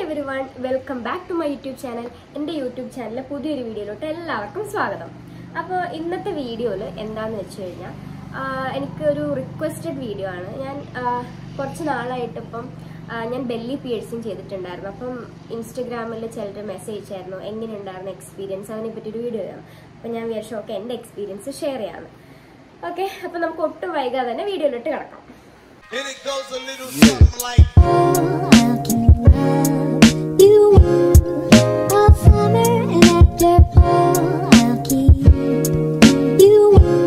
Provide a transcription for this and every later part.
every everyone welcome back to my YouTube channel എൻ്റെ YouTube ചാനലിലെ പുതിയൊരു വീഡിയോയിലോട്ട് എല്ലാവർക്കും സ്വാഗതം അപ്പോൾ ഇന്നത്തെ വീഡിയോയിൽ എന്താന്ന് വെച്ച് കഴിഞ്ഞാൽ എനിക്കൊരു റിക്വസ്റ്റഡ് വീഡിയോ ആണ് ഞാൻ ആ, കുറച്ച് നാളായിട്ട് ഇപ്പം ആ, ഞാൻ ബെല്ലി പിയേഴ്സിങ് ചെയ്തിട്ടുണ്ടായിരുന്നു അപ്പം ഇൻസ്റ്റഗ്രാമിൽ ചിലർ മെസ്സേജ് അയച്ചായിരുന്നു എങ്ങനെയുണ്ടായിരുന്നു എക്സ്പീരിയൻസ് അതിനെ പറ്റി ഒരു വീഡിയോ ചെയ്യാം അപ്പം ഞാൻ വിചാരിച്ചു ഓക്കെ എൻ്റെ എക്സ്പീരിയൻസ് ഷെയർ ചെയ്യാമെന്ന് ഓക്കെ അപ്പം നമുക്ക് ഒട്ടും വൈകാതെ തന്നെ വീഡിയോയിലോട്ട് കിടക്കാം And it goes a little something like I'll keep love you all summer and after I'll keep you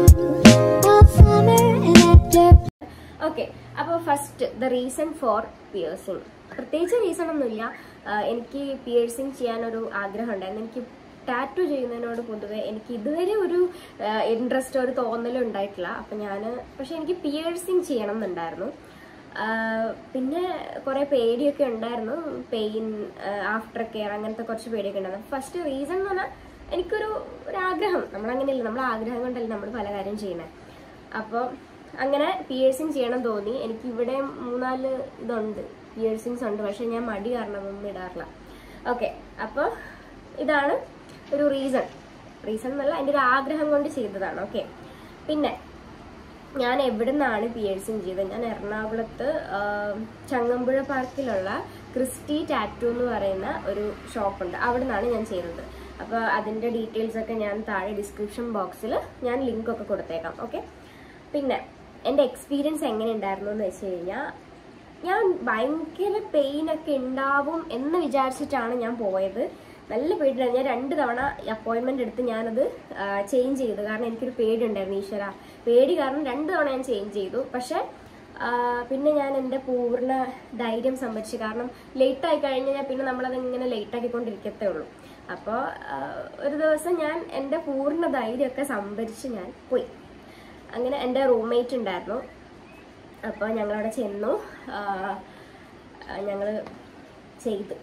all summer and after okay അപ്പോൾ first the reason for piercing പ്രത്യേകിച്ച് റീസൺ ഒന്നുമില്ല ആഹ് എനിക്ക് പിയേഴ്സിങ് ചെയ്യാനൊരു ആഗ്രഹം ഉണ്ടായിരുന്നു എനിക്ക് tattoo ചെയ്യുന്നതിനോട് പൊതുവെ എനിക്ക് ഇതുവരെ ഒരു ഇൻട്രസ്റ്റ് ഒരു തോന്നലും ഉണ്ടായിട്ടില്ല അപ്പം ഞാൻ പക്ഷെ എനിക്ക് പിയേഴ്സിങ് ചെയ്യണം എന്നുണ്ടായിരുന്നു ആഹ് പിന്നെ കുറേ പേടിയൊക്കെ ഉണ്ടായിരുന്നു പെയിൻ ആഫ്റ്റർ കെയർ അങ്ങനത്തെ കുറച്ച് പേടിയൊക്കെ ഉണ്ടായിരുന്നു ഫസ്റ്റ് റീസൺ എന്ന് പറഞ്ഞാൽ എനിക്കൊരു ഒരു ആഗ്രഹം നമ്മളങ്ങനെയല്ല നമ്മൾ ആഗ്രഹം കൊണ്ടല്ല നമ്മൾ പല കാര്യം ചെയ്യണേ അപ്പോൾ അങ്ങനെ പിയേഴ്സിങ് ചെയ്യണം തോന്നി എനിക്ക് ഇവിടെ മൂന്നാല് ഇതുണ്ട് പിയേഴ്സിങ്സ് ഉണ്ട് പക്ഷെ ഞാൻ മടി കാരണം ഒന്നും ഇടാറില്ല ഓക്കെ അപ്പോൾ ഇതാണ് ഒരു റീസൺ റീസൺ എന്നല്ല എൻ്റെ ഒരു ആഗ്രഹം കൊണ്ട് ചെയ്തതാണ് ഓക്കെ പിന്നെ ഞാൻ എവിടെ നിന്നാണ് പിയേഴ്സിങ് ചെയ്തത് ഞാൻ എറണാകുളത്ത് ആ, ചങ്ങമ്പുഴ പാർക്കിലുള്ള ക്രിസ്റ്റി ടാറ്റു എന്ന് പറയുന്ന ഒരു ഷോപ്പുണ്ട് അവിടെ നിന്നാണ് ഞാൻ ചെയ്തത് അപ്പോൾ അതിൻ്റെ ഡീറ്റെയിൽസ് ഒക്കെ ഞാൻ താഴെ ഡിസ്ക്രിപ്ഷൻ ബോക്സിൽ ഞാൻ ലിങ്ക് ഒക്കെ കൊടുത്തേക്കാം ഓക്കെ പിന്നെ എൻ്റെ എക്സ്പീരിയൻസ് എങ്ങനെ ഉണ്ടായിരുന്നു എന്ന് വെച്ച് കഴിഞ്ഞാൽ ഞാൻ ഭയങ്കര പെയിൻ ഒക്കെ ഉണ്ടാവും എന്ന് വിചാരിച്ചിട്ടാണ് ഞാൻ പോയത് നല്ല പേടിയുണ്ടായിരുന്നു ഞാൻ രണ്ട് തവണ അപ്പോയിൻമെന്റ് എടുത്ത് ഞാനത് ചേഞ്ച് ചെയ്തു കാരണം എനിക്കൊരു പേടി ഉണ്ടായിരുന്നു ഈശ്വര പേടി കാരണം രണ്ട് തവണ ഞാൻ ചേഞ്ച് ചെയ്തു പക്ഷെ ആ, പിന്നെ ഞാൻ എൻ്റെ പൂർണ്ണ ധൈര്യം സംഭരിച്ചു കാരണം ലേറ്റ് ആയി കഴിഞ്ഞാൽ പിന്നെ നമ്മളത് ഇങ്ങനെ ലേറ്റ് ആക്കിക്കൊണ്ടിരിക്കത്തേ ഉള്ളൂ അപ്പോൾ ഒരു ദിവസം ഞാൻ എൻ്റെ പൂർണ്ണ ധൈര്യമൊക്കെ സംഭരിച്ച് ഞാൻ പോയി അങ്ങനെ എൻ്റെ റൂംമേറ്റ് ഉണ്ടായിരുന്നു അപ്പോൾ ഞങ്ങളവിടെ ചെന്നു ഞങ്ങൾ ചെയ്തു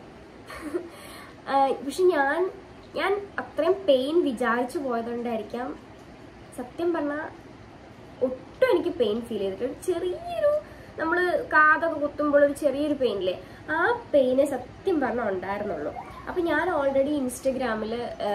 ആ, പക്ഷെ ഞാൻ ഞാൻ അത്രയും പെയിൻ വിചാരിച്ചു പോയതുകൊണ്ടായിരിക്കാം സത്യം പറഞ്ഞാൽ ഒട്ടും എനിക്ക് പെയിൻ ഫീൽ ചെയ്തിട്ട് ഒരു ചെറിയൊരു നമ്മൾ കാതൊക്കെ കുത്തുമ്പോൾ ഒരു ചെറിയൊരു പെയിനില്ലേ ആ പെയിനെ സത്യം പറഞ്ഞാൽ ഉണ്ടായിരുന്നുള്ളൂ അപ്പം ഞാൻ ഓൾറെഡി ഇൻസ്റ്റഗ്രാമിൽ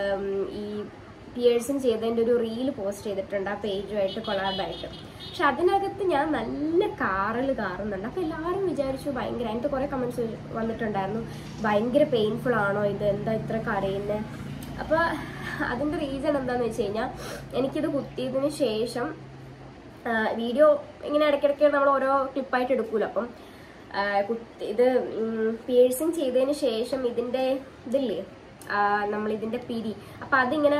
ഈ പിയേഴ്സിങ് ചെയ്തതിൻ്റെ ഒരു റീൽ പോസ്റ്റ് ചെയ്തിട്ടുണ്ട് ആ പേജുമായിട്ട് കൊളാബായിട്ട് പക്ഷെ അതിനകത്ത് ഞാൻ നല്ല കാറിൽ കാറുന്നുണ്ട് അപ്പം എല്ലാവരും വിചാരിച്ചു ഭയങ്കര അതിൻ്റെ കുറേ കമൻസ് വന്നിട്ടുണ്ടായിരുന്നു ഭയങ്കര പെയിൻഫുൾ ആണോ ഇത് എന്താ ഇത്ര കരയുന്നത് അപ്പോൾ അതിൻ്റെ റീസൺ എന്താണെന്ന് വെച്ച് കഴിഞ്ഞാൽ എനിക്കിത് കുത്തിയതിന് ശേഷം വീഡിയോ ഇങ്ങനെ ഇടയ്ക്കിടയ്ക്ക് നമ്മൾ ഓരോ ക്ലിപ്പായിട്ട് എടുക്കൂലോ അപ്പം ആ, കുത്തി ഇത് പിയേഴ്സിങ് ചെയ്തതിന് ശേഷം ഇതിന്റെ ഇതില്ലേ നമ്മൾ ഇതിന്റെ പിരി അപ്പൊ അതിങ്ങനെ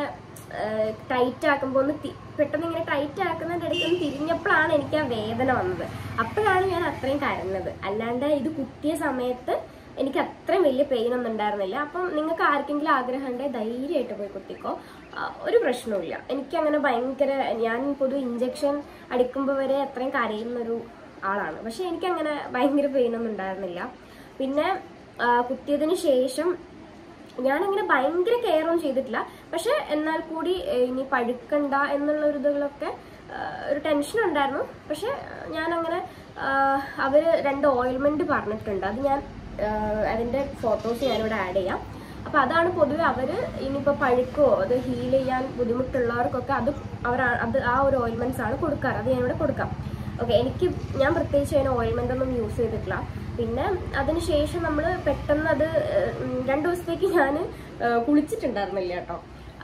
ടൈറ്റ് ആക്കുമ്പോൾ ഒന്ന് തി- പെട്ടെന്ന് ഇങ്ങനെ ടൈറ്റ് ആക്കുന്നതിന്റെ ഇടയ്ക്ക് ഒന്ന് തിരിഞ്ഞപ്പോഴാണ് എനിക്ക് ആ വേദന വന്നത് അപ്പോഴാണ് ഞാൻ അത്രയും കരഞ്ഞത് അല്ലാണ്ട് ഇത് കുത്തിയ സമയത്ത് എനിക്ക് അത്രയും വലിയ പെയിൻ ഒന്നും ഉണ്ടായിരുന്നില്ല അപ്പം നിങ്ങൾക്ക് ആർക്കെങ്കിലും ആഗ്രഹം ഉണ്ടെങ്കിൽ ധൈര്യമായിട്ട് പോയി കുത്തിക്കോ ആ, ഒരു പ്രശ്നവുമില്ല എനിക്കങ്ങനെ ഭയങ്കര ഞാൻ പൊതു ഇഞ്ചക്ഷൻ അടിക്കുമ്പോൾ വരെ അത്രയും കരയുന്നൊരു ആളാണ് പക്ഷെ എനിക്കങ്ങനെ ഭയങ്കര പെയിൻ ഒന്നും ഉണ്ടായിരുന്നില്ല പിന്നെ ആ, കുത്തിയതിന് ശേഷം ഞാനങ്ങനെ ഭയങ്കര കെയർ ഒന്നും ചെയ്തിട്ടില്ല പക്ഷെ എന്നാൽ കൂടി ഏ, ഇനി പഴുക്കണ്ട എന്നുള്ള ഒരു ഇതിലൊക്കെ ആ, ഒരു ടെൻഷൻ ഉണ്ടായിരുന്നു പക്ഷെ ഞാനങ്ങനെ ആ, അവര് രണ്ട് ഓയിൽമെന്റ് പറഞ്ഞിട്ടുണ്ട് അത് ഞാൻ ആ, അതിന്റെ ഫോട്ടോസ് ഞാനിവിടെ ആഡ് ചെയ്യാം അപ്പൊ അതാണ് പൊതുവെ അവര് ഇനിയിപ്പോ പഴുക്കോ അത് ഹീൽ ചെയ്യാൻ ബുദ്ധിമുട്ടുള്ളവർക്കൊക്കെ അത് അവർ അത് ആ ഒരു ഓയിൽമെന്റ്സ് ആണ് കൊടുക്കാറ് അത് ഞാനിവിടെ കൊടുക്കാം ഓക്കെ എനിക്ക് ഞാൻ പ്രത്യേകിച്ച് അതിന് ഓയിൽമെന്റ് ഒന്നും യൂസ് ചെയ്തിട്ടില്ല പിന്നെ അതിനുശേഷം നമ്മൾ പെട്ടെന്ന് അത് ഉം, രണ്ടു ദിവസത്തേക്ക് ഞാൻ കുളിച്ചിട്ടുണ്ടായിരുന്നില്ല കേട്ടോ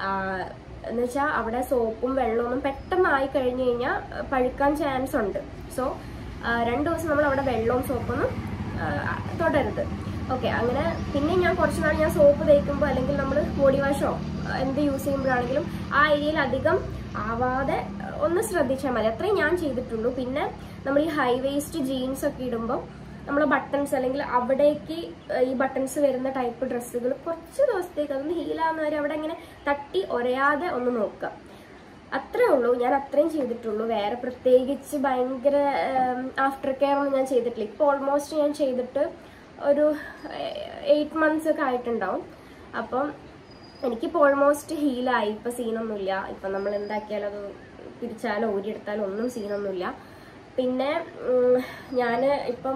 എന്ന് വെച്ചാൽ അവിടെ സോപ്പും വെള്ളമൊന്നും പെട്ടെന്ന് ആയി കഴിഞ്ഞു കഴിഞ്ഞാൽ പഴുക്കാൻ ചാൻസ് ഉണ്ട് സോ രണ്ടു ദിവസം നമ്മൾ അവിടെ വെള്ളവും സോപ്പൊന്നും ആ, തൊടരുത് ഓക്കെ അങ്ങനെ പിന്നെ ഞാൻ കുറച്ച് നാൾ ഞാൻ സോപ്പ് തേക്കുമ്പോൾ അല്ലെങ്കിൽ നമ്മൾ ബോഡി വാഷോ എന്ത് യൂസ് ചെയ്യുമ്പോഴാണെങ്കിലും ആ ഏരിയയിൽ അധികം ആവാതെ ഒന്ന് ശ്രദ്ധിച്ചാൽ മതി അത്രയും ഞാൻ ചെയ്തിട്ടുള്ളൂ പിന്നെ നമ്മൾ ഈ ഹൈ വേസ്റ്റ് ജീൻസ് ഒക്കെ ഇടുമ്പോൾ നമ്മൾ ബട്ടൺസ് അല്ലെങ്കിൽ അവിടേക്ക് ഈ ബട്ടൺസ് വരുന്ന ടൈപ്പ് ഡ്രസ്സുകൾ കുറച്ച് ദിവസത്തേക്ക് അതൊന്ന് ഹീലാവുന്ന വരെ അവിടെ ഇങ്ങനെ തട്ടി ഒരയാതെ ഒന്ന് നോക്കുക അത്രേ ഉള്ളൂ ഞാൻ അത്രയും ചെയ്തിട്ടുള്ളൂ വേറെ പ്രത്യേകിച്ച് ഭയങ്കര ആഫ്റ്റർ കെയർ ഒന്നും ഞാൻ ചെയ്തിട്ടില്ല ഇപ്പോൾ ഓൾമോസ്റ്റ് ഞാൻ ചെയ്തിട്ട് ഒരു എയ്റ്റ് മന്ത്സ് ഒക്കെ ആയിട്ടുണ്ടാവും അപ്പം എനിക്കിപ്പോൾ ഓൾമോസ്റ്റ് ഹീലായി ഇപ്പം സീനൊന്നുമില്ല ഇപ്പം നമ്മൾ എന്താക്കിയാലും അത് പിരിച്ചാലോ ഊരിയെടുത്താലോ ഒന്നും സീനൊന്നുമില്ല പിന്നെ ഞാൻ ഇപ്പം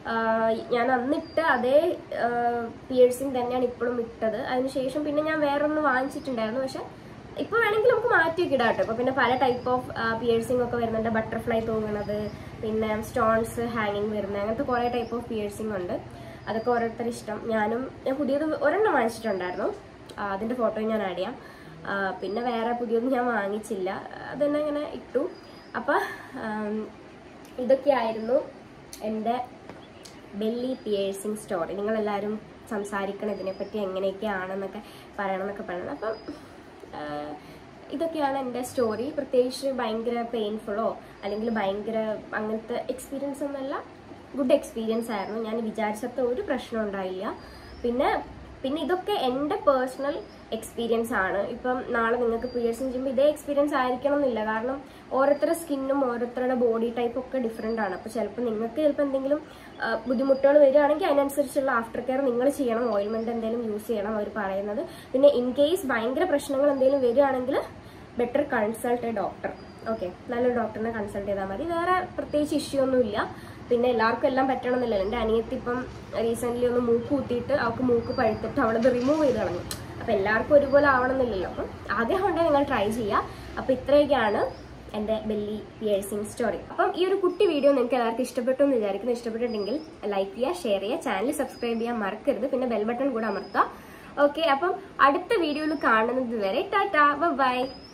ഞാൻ അന്നിട്ട അതേ പിയേഴ്സിങ് തന്നെയാണ് ഇപ്പോഴും ഇട്ടത് അതിനുശേഷം പിന്നെ ഞാൻ വേറൊന്ന് വാങ്ങിച്ചിട്ടുണ്ടായിരുന്നു പക്ഷെ ഇപ്പൊ വേണമെങ്കിൽ നമുക്ക് മാറ്റിയൊക്കെ ഇടാം കേട്ടോ ഇപ്പൊ പിന്നെ പല ടൈപ്പ് ഓഫ് പിയേഴ്സിംഗ് ഒക്കെ വരുന്നുണ്ട് ബട്ടർഫ്ലൈ തൂങ്ങണത് പിന്നെ സ്റ്റോൺസ് ഹാങ്ങിങ് വരുന്നത് അങ്ങനത്തെ കുറെ ടൈപ്പ് ഓഫ് പിയേഴ്സിംഗ് ഉണ്ട് അതൊക്കെ ഓരോരുത്തർ ഇഷ്ടം ഞാനും ഞാൻ പുതിയത് ഒരെണ്ണം വാങ്ങിച്ചിട്ടുണ്ടായിരുന്നു ആ, അതിന്റെ ഫോട്ടോ ഞാൻ ആഡ് ചെയ്യാം ആ, പിന്നെ വേറെ പുതിയതൊന്നും ഞാൻ വാങ്ങിച്ചില്ല അത് തന്നെ ഇങ്ങനെ ഇട്ടു അപ്പൊ ആം, ഇതൊക്കെയായിരുന്നു എൻ്റെ ബെല്ലി പിയേഴ്സിങ് സ്റ്റോറി നിങ്ങളെല്ലാവരും സംസാരിക്കണം ഇതിനെപ്പറ്റി എങ്ങനെയൊക്കെയാണെന്നൊക്കെ പറയണമെന്നൊക്കെ പറയണം അപ്പം ആഹ്, ഇതൊക്കെയാണ് എൻ്റെ സ്റ്റോറി പ്രത്യേകിച്ച് ഭയങ്കര പെയിൻഫുള്ളോ അല്ലെങ്കിൽ ഭയങ്കര അങ്ങനത്തെ എക്സ്പീരിയൻസ് ഒന്നുമല്ല ഗുഡ് എക്സ്പീരിയൻസ് ആയിരുന്നു ഞാൻ വിചാരിച്ചത്ര ഒരു പ്രശ്നം ഉണ്ടായില്ല പിന്നെ പിന്നെ ഇതൊക്കെ എൻ്റെ പേഴ്സണൽ എക്സ്പീരിയൻസ് ആണ് ഇപ്പം നാളെ നിങ്ങൾക്ക് പിയേഴ്സിങ് ചെയ്യുമ്പോൾ ഇതേ എക്സ്പീരിയൻസ് ആയിരിക്കണം എന്നില്ല കാരണം ഓരോരുത്തരുടെ സ്കിന്നും ഓരോരുത്തരുടെ ബോഡി ടൈപ്പ് ഒക്കെ ഡിഫറെൻ്റ് ആണ് അപ്പോൾ ചിലപ്പോൾ നിങ്ങൾക്ക് ചിലപ്പോൾ എന്തെങ്കിലും ആ, ബുദ്ധിമുട്ടുകൾ വരികയാണെങ്കിൽ അതിനനുസരിച്ചുള്ള ആഫ്റ്റർ കെയർ നിങ്ങൾ ചെയ്യണം ഓയിൽമെന്റ് എന്തെങ്കിലും യൂസ് ചെയ്യണം അവർ പറയുന്നത് പിന്നെ ഇൻ കേസ് ഭയങ്കര പ്രശ്നങ്ങൾ എന്തെങ്കിലും വരികയാണെങ്കിൽ better consult a doctor okay നല്ലൊരു ഡോക്ടറിനെ കൺസൾട്ട് ചെയ്താൽ മതി വേറെ പ്രത്യേകിച്ച് ഇഷ്യൂ ഒന്നുമില്ല പിന്നെ എല്ലാവർക്കും എല്ലാം പറ്റണമെന്നില്ലല്ലോ എൻ്റെ അനിയത്തി ഇപ്പം റീസെന്റ് ഒന്ന് മൂക്ക് കൂട്ടിയിട്ട് അവൾക്ക് മൂക്ക് പഴുത്തിട്ട് അവളത് റിമൂവ് ചെയ്ത് കളഞ്ഞു അപ്പൊ എല്ലാവർക്കും ഒരുപോലെ ആവണമെന്നില്ലല്ലോ അപ്പം ആഗ്രഹം ഉണ്ടെങ്കിൽ നിങ്ങൾ ട്രൈ ചെയ്യുക അപ്പൊ ഇത്രയൊക്കെയാണ് എൻ്റെ ബെല്ലി പിയേഴ്സിങ് സ്റ്റോറി അപ്പം ഈ ഒരു കുട്ടി വീഡിയോ നിങ്ങൾക്ക് എല്ലാവർക്കും ഇഷ്ടപ്പെട്ടു എന്ന് വിചാരിക്കുന്നു ഇഷ്ടപ്പെട്ടിട്ടുണ്ടെങ്കിൽ ലൈക്ക് ചെയ്യുക ഷെയർ ചെയ്യുക ചാനൽ സബ്സ്ക്രൈബ് ചെയ്യാൻ മറക്കരുത് പിന്നെ ബെൽ ബട്ടൺ കൂടെ അമർത്തുക ഓക്കെ അപ്പം അടുത്ത വീഡിയോയിൽ കാണുന്നത് വരെ ടാറ്റാ ബൈ